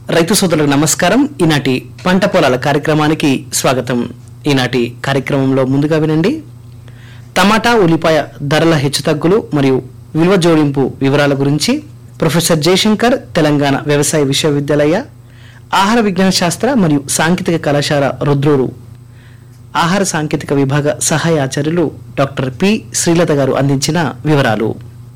రైతు సోదరులకు నమస్కారం ఈనాటి పంట పొలాల కార్యక్రమానికి స్వాగతం ఈనాటి కార్యక్రమంలో ముందుగా వినండి టమాటా ఉల్లిపాయ ధరల హెచ్చుతగ్గులు మరియు విలువ జోడింపు వివరాల గురించి ప్రొఫెసర్ జయశంకర్ తెలంగాణ వ్యవసాయ విశ్వవిద్యాలయ ఆహార విజ్ఞాన శాస్త్ర మరియు సాంకేతిక కళాశాల రుద్రూరు ఆహార సాంకేతిక విభాగ సహాయ ఆచార్యులు డాక్టర్ పి శ్రీలత గారు అందించిన వివరాలు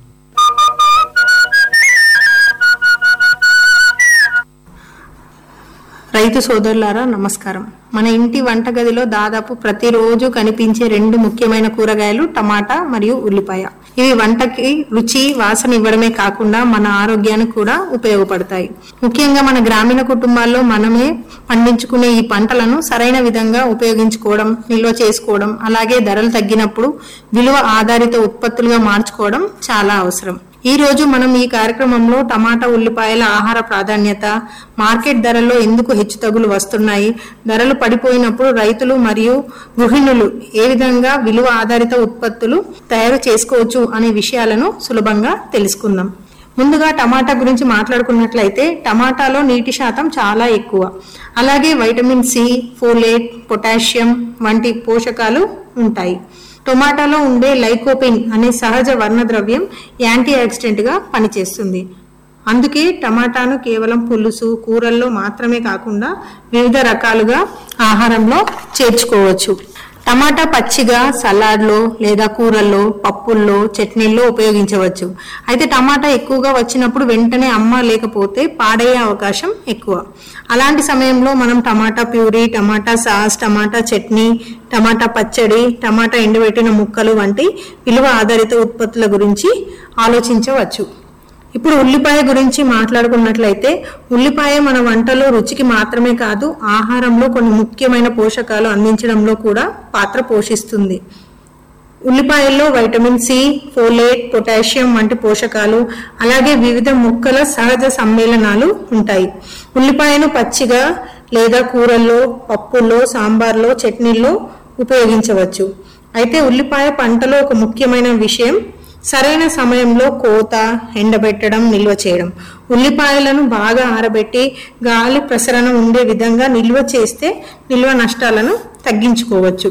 రైతు సోదరులారా నమస్కారం మన ఇంటి వంటగదిలో దాదాపు ప్రతిరోజు కనిపించే రెండు ముఖ్యమైన కూరగాయలు టమాటా మరియు ఉల్లిపాయ ఇవి వంటకి రుచి వాసన ఇవ్వడమే కాకుండా మన ఆరోగ్యానికి కూడా ఉపయోగపడతాయి ముఖ్యంగా మన గ్రామీణ కుటుంబాల్లో మనమే పండించుకునే ఈ పంటలను సరైన విధంగా ఉపయోగించుకోవడం నిల్వ చేసుకోవడం అలాగే ధరలు తగ్గినప్పుడు విలువ ఆధారిత ఉత్పత్తులుగా మార్చుకోవడం చాలా అవసరం ఈ రోజు మనం ఈ కార్యక్రమంలో టమాటా ఉల్లిపాయల ఆహార ప్రాధాన్యత మార్కెట్ ధరల్లో ఎందుకు హెచ్చుతగులు వస్తున్నాయి ధరలు పడిపోయినప్పుడు రైతులు మరియు గృహిణులు ఏ విధంగా విలువ ఆధారిత ఉత్పత్తులు తయారు చేసుకోవచ్చు అనే విషయాలను సులభంగా తెలుసుకుందాం ముందుగా టమాటా గురించి మాట్లాడుకున్నట్లయితే టమాటాలో నీటి శాతం చాలా ఎక్కువ అలాగే వైటమిన్ సి ఫోలేట్ పొటాషియం వంటి పోషకాలు ఉంటాయి టొమాటోలో ఉండే లైకోపిన్ అనే సహజ వర్ణద్రవ్యం యాంటీ ఆక్సిడెంట్ గా పనిచేస్తుంది అందుకే టమాటాను కేవలం పులుసు కూరల్లో మాత్రమే కాకుండా వివిధ రకాలుగా ఆహారంలో చేర్చుకోవచ్చు టమాటా పచ్చిగా సలాడ్లో లేదా కూరల్లో పప్పుల్లో చట్నీల్లో ఉపయోగించవచ్చు అయితే టమాటా ఎక్కువగా వచ్చినప్పుడు వెంటనే అమ్మ లేకపోతే పాడయ్యే అవకాశం ఎక్కువ అలాంటి సమయంలో మనం tomato puree tomato sauce tomato chutney tomato పచ్చడి టమాటా ఎండబెట్టిన ముక్కలు వంటి విలువ ఆధారిత ఉత్పత్తుల గురించి ఆలోచించవచ్చు ఇప్పుడు ఉల్లిపాయ గురించి మాట్లాడుకున్నట్లయితే ఉల్లిపాయ మన వంటలో రుచికి మాత్రమే కాదు ఆహారంలో కొన్ని ముఖ్యమైన పోషకాలు అందించడంలో కూడా పాత్ర పోషిస్తుంది ఉల్లిపాయల్లో వైటమిన్ సి ఫోలేట్ పొటాషియం వంటి పోషకాలు అలాగే వివిధ మొక్కల సహజ సమ్మేళనాలు ఉంటాయి ఉల్లిపాయను పచ్చిగా లేదా కూరల్లో పప్పుల్లో సాంబార్లో చట్నీల్లో ఉపయోగించవచ్చు అయితే ఉల్లిపాయ పంటలో ఒక ముఖ్యమైన విషయం సరైన సమయంలో కోత ఎండబెట్టడం నిల్వ చేయడం ఉల్లిపాయలను బాగా ఆరబెట్టి గాలి ప్రసరణ ఉండే విధంగా నిల్వ చేస్తే నిల్వ నష్టాలను తగ్గించుకోవచ్చు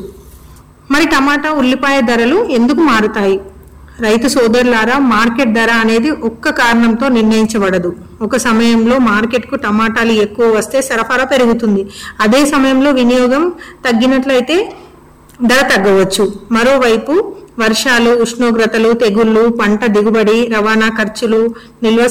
మరి టమాటా ఉల్లిపాయ ధరలు ఎందుకు మారుతాయి రైతు సోదరులారా మార్కెట్ ధర అనేది ఒక్క కారణంతో నిర్ణయించబడదు ఒక సమయంలో మార్కెట్కు టమాటాలు ఎక్కువ వస్తే సరఫరా పెరుగుతుంది అదే సమయంలో వినియోగం తగ్గినట్లయితే ధర తగ్గవచ్చు మరోవైపు వర్షాలు ఉష్ణోగ్రతలు తెగుళ్లు పంట దిగుబడి రవాణా ఖర్చులు నిల్వ